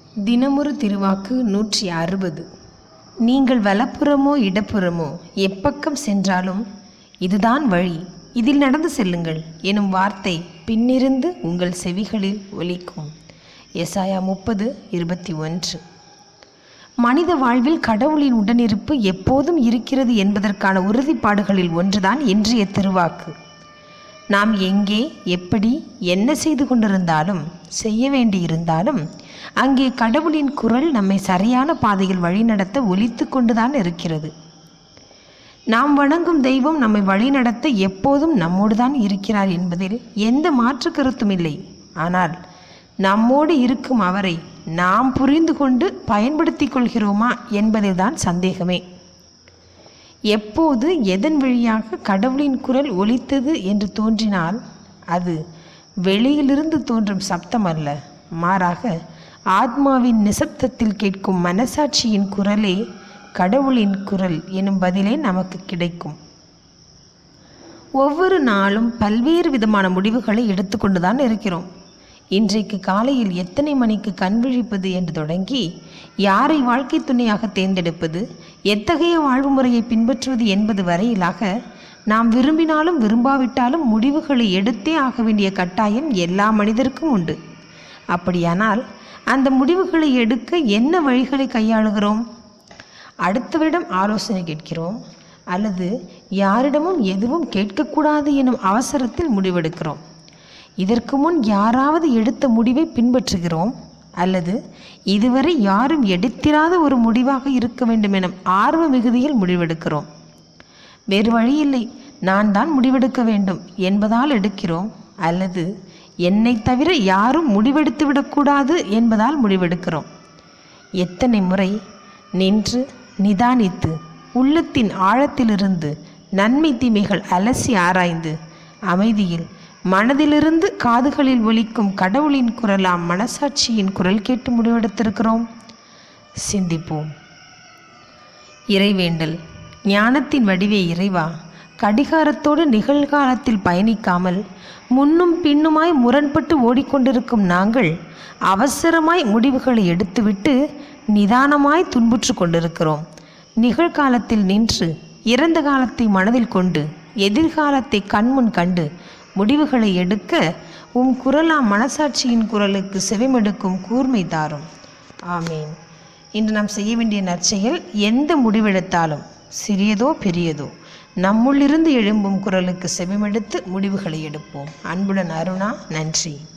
தினமொரு திருவாக்கு நூற்றி அறுபது நீங்கள் வலப்புறமோ இடப்புறமோ எப்பக்கம் சென்றாலும் இதுதான் வழி இதில் நடந்து செல்லுங்கள் எனும் வார்த்தை பின்னிருந்து உங்கள் செவிகளில் ஒலிக்கும் எசாயா முப்பது இருபத்தி ஒன்று மனித வாழ்வில் கடவுளின் உடனிருப்பு எப்போதும் இருக்கிறது என்பதற்கான உறுதிப்பாடுகளில் ஒன்றுதான் இன்றைய திருவாக்கு நாம் எங்கே எப்படி என்ன செய்து கொண்டிருந்தாலும் செய்ய வேண்டியிருந்தாலும் அங்கே கடவுளின் குரல் நம்மை சரியான பாதையில் வழிநடத்த ஒலித்து கொண்டுதான் இருக்கிறது நாம் வணங்கும் தெய்வம் நம்மை வழிநடத்த எப்போதும் நம்மோடு தான் இருக்கிறார் என்பதில் எந்த மாற்று கருத்தும் இல்லை ஆனால் நம்மோடு இருக்கும் அவரை நாம் புரிந்து கொண்டு பயன்படுத்தி கொள்கிறோமா என்பதில்தான் சந்தேகமே எப்போது எதன் வழியாக கடவுளின் குரல் ஒலித்தது என்று தோன்றினால் அது வெளியிலிருந்து தோன்றும் சப்தம் அல்ல மாறாக ஆத்மாவின் நிசப்தத்தில் கேட்கும் மனசாட்சியின் குரலே கடவுளின் குரல் எனும் பதிலே நமக்கு கிடைக்கும் ஒவ்வொரு நாளும் பல்வேறு விதமான முடிவுகளை எடுத்துக்கொண்டுதான் இருக்கிறோம் இன்றைக்கு காலையில் எத்தனை மணிக்கு கண் விழிப்பது என்று தொடங்கி யாரை வாழ்க்கை துணையாக தேர்ந்தெடுப்பது எத்தகைய வாழ்வு முறையை பின்பற்றுவது என்பது வரையிலாக நாம் விரும்பினாலும் விரும்பாவிட்டாலும் முடிவுகளை எடுத்தே ஆக வேண்டிய கட்டாயம் எல்லா மனிதருக்கும் உண்டு அப்படியானால் அந்த முடிவுகளை எடுக்க என்ன வழிகளை கையாளுகிறோம் அடுத்தவரிடம் ஆலோசனை கேட்கிறோம் அல்லது யாரிடமும் எதுவும் கேட்கக்கூடாது எனும் அவசரத்தில் முடிவெடுக்கிறோம் இதற்கு முன் யாராவது எடுத்த முடிவை பின்பற்றுகிறோம் அல்லது இதுவரை யாரும் எடுத்திராத ஒரு முடிவாக இருக்க வேண்டும் எனும் ஆர்வ மிகுதியில் முடிவெடுக்கிறோம் வேறு வழியில்லை நான் தான் முடிவெடுக்க வேண்டும் என்பதால் எடுக்கிறோம் அல்லது என்னை தவிர யாரும் முடிவெடுத்து விடக்கூடாது என்பதால் முடிவெடுக்கிறோம் எத்தனை முறை நின்று நிதானித்து உள்ளத்தின் ஆழத்திலிருந்து நன்மை தீமைகள் அலசி ஆராய்ந்து அமைதியில் மனதிலிருந்து காதுகளில் ஒலிக்கும் கடவுளின் குரலாம் மனசாட்சியின் குரல் கேட்டு முடிவெடுத்திருக்கிறோம் சிந்திப்போம் இறைவேண்டல் ஞானத்தின் வடிவே இறைவா கடிகாரத்தோடு நிகழ்காலத்தில் பயணிக்காமல் முன்னும் பின்னுமாய் முரண்பட்டு ஓடிக்கொண்டிருக்கும் நாங்கள் அவசரமாய் முடிவுகளை எடுத்துவிட்டு நிதானமாய் துன்புற்று கொண்டிருக்கிறோம் நிகழ்காலத்தில் நின்று இறந்த காலத்தை மனதில் கொண்டு எதிர்காலத்தை கண்முன் கண்டு முடிவுகளை எடுக்க உம் குரலாம் மனசாட்சியின் குரலுக்கு செவிமெடுக்கும் கூர்மை தாரும் ஆமீன் இன்று நாம் செய்ய வேண்டிய நற்செயல் எந்த முடிவெடுத்தாலும் சிறியதோ பெரியதோ நம்முள்ளிருந்து எழும்பும் குரலுக்கு செவிமெடுத்து முடிவுகளை எடுப்போம் அன்புடன் அருணா நன்றி